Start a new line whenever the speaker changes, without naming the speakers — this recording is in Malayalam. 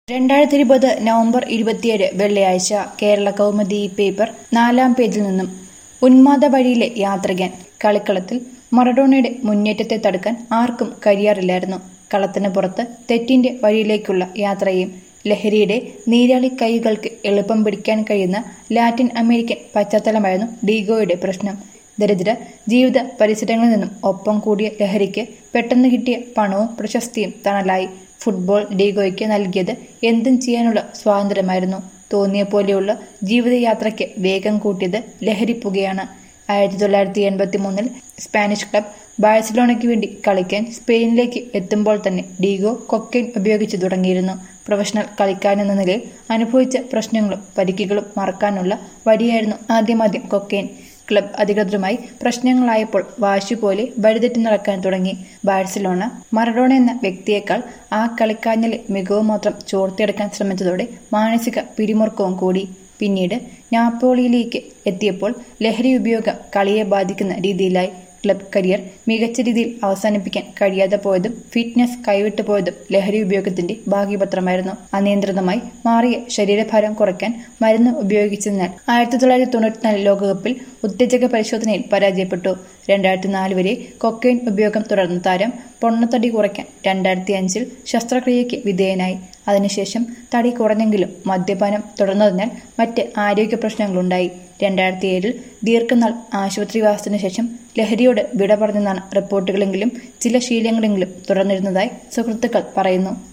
രണ്ടായിരത്തി ഇരുപത് നവംബർ ഇരുപത്തിയേഴ് വെള്ളിയാഴ്ച കേരള കൗമുദി പേപ്പർ നാലാം പേജിൽ നിന്നും ഉന്മാദ വഴിയിലെ യാത്രികൻ കളിക്കളത്തിൽ മറഡോണയുടെ മുന്നേറ്റത്തെ തടുക്കാൻ ആർക്കും കഴിയാറില്ലായിരുന്നു കളത്തിന് പുറത്ത് തെറ്റിന്റെ വഴിയിലേക്കുള്ള യാത്രയും ലഹരിയുടെ നീരാളി കൈകൾക്ക് എളുപ്പം പിടിക്കാൻ കഴിയുന്ന ലാറ്റിൻ അമേരിക്കൻ പശ്ചാത്തലമായിരുന്നു ഡീഗോയുടെ പ്രശ്നം ദരിദ്ര ജീവിത പരിസരങ്ങളിൽ നിന്നും ഒപ്പം കൂടിയ ലഹരിക്ക് പെട്ടെന്ന് കിട്ടിയ പണവും പ്രശസ്തിയും തണലായി ഫുട്ബോൾ ഡീഗോയ്ക്ക് നൽകിയത് എന്തും ചെയ്യാനുള്ള സ്വാതന്ത്ര്യമായിരുന്നു തോന്നിയ പോലെയുള്ള ജീവിതയാത്രയ്ക്ക് വേഗം കൂട്ടിയത് ലഹരിപ്പുകയാണ് ആയിരത്തി തൊള്ളായിരത്തി എൺപത്തി മൂന്നിൽ സ്പാനിഷ് ക്ലബ് ബാഴ്സലോണയ്ക്ക് വേണ്ടി കളിക്കാൻ സ്പെയിനിലേക്ക് എത്തുമ്പോൾ തന്നെ ഡീഗോ കൊക്കൈൻ ഉപയോഗിച്ചു തുടങ്ങിയിരുന്നു പ്രൊഫഷണൽ കളിക്കാരെന്ന നിലയിൽ അനുഭവിച്ച പ്രശ്നങ്ങളും പരിക്കുകളും മറക്കാനുള്ള വഴിയായിരുന്നു ആദ്യമാദ്യം കൊക്കൈൻ ക്ലബ് അധികൃതരുമായി പ്രശ്നങ്ങളായപ്പോൾ വാശി പോലെ വഴിതെറ്റി നടക്കാൻ തുടങ്ങി ബാഴ്സലോണ മറഡോണ എന്ന വ്യക്തിയേക്കാൾ ആ കളിക്കാഞ്ഞിലെ മികവ് മാത്രം ചോർത്തിയെടുക്കാൻ ശ്രമിച്ചതോടെ മാനസിക പിരിമുറുക്കവും കൂടി പിന്നീട് നാപ്പോളിയിലേക്ക് എത്തിയപ്പോൾ ലഹരി ഉപയോഗം കളിയെ ബാധിക്കുന്ന രീതിയിലായി ക്ലബ് കരിയർ മികച്ച രീതിയിൽ അവസാനിപ്പിക്കാൻ കഴിയാതെ പോയതും ഫിറ്റ്നസ് കൈവിട്ടു പോയതും ലഹരി ഉപയോഗത്തിന്റെ ഭാഗ്യപത്രമായിരുന്നു അനിയന്ത്രിതമായി മാറിയ ശരീരഭാരം കുറയ്ക്കാൻ മരുന്ന് ഉപയോഗിച്ചതിനാൽ ആയിരത്തി തൊള്ളായിരത്തി തൊണ്ണൂറ്റിനാല് ലോകകപ്പിൽ ഉത്തേജക പരിശോധനയിൽ പരാജയപ്പെട്ടു രണ്ടായിരത്തി നാല് വരെ കൊക്കൈൻ ഉപയോഗം തുടർന്ന താരം പൊണ്ണത്തടി കുറയ്ക്കാൻ രണ്ടായിരത്തി അഞ്ചിൽ ശസ്ത്രക്രിയയ്ക്ക് വിധേയനായി അതിനുശേഷം തടി കുറഞ്ഞെങ്കിലും മദ്യപാനം തുടർന്നതിനാൽ മറ്റ് ആരോഗ്യ പ്രശ്നങ്ങളുണ്ടായി രണ്ടായിരത്തി ഏഴിൽ ദീർഘനാൾ ആശുപത്രിവാസത്തിനു ശേഷം ലഹരിയോട് വിട പറഞ്ഞെന്നാണ് റിപ്പോർട്ടുകളെങ്കിലും ചില ശീലങ്ങളെങ്കിലും തുടർന്നിരുന്നതായി സുഹൃത്തുക്കൾ പറയുന്നു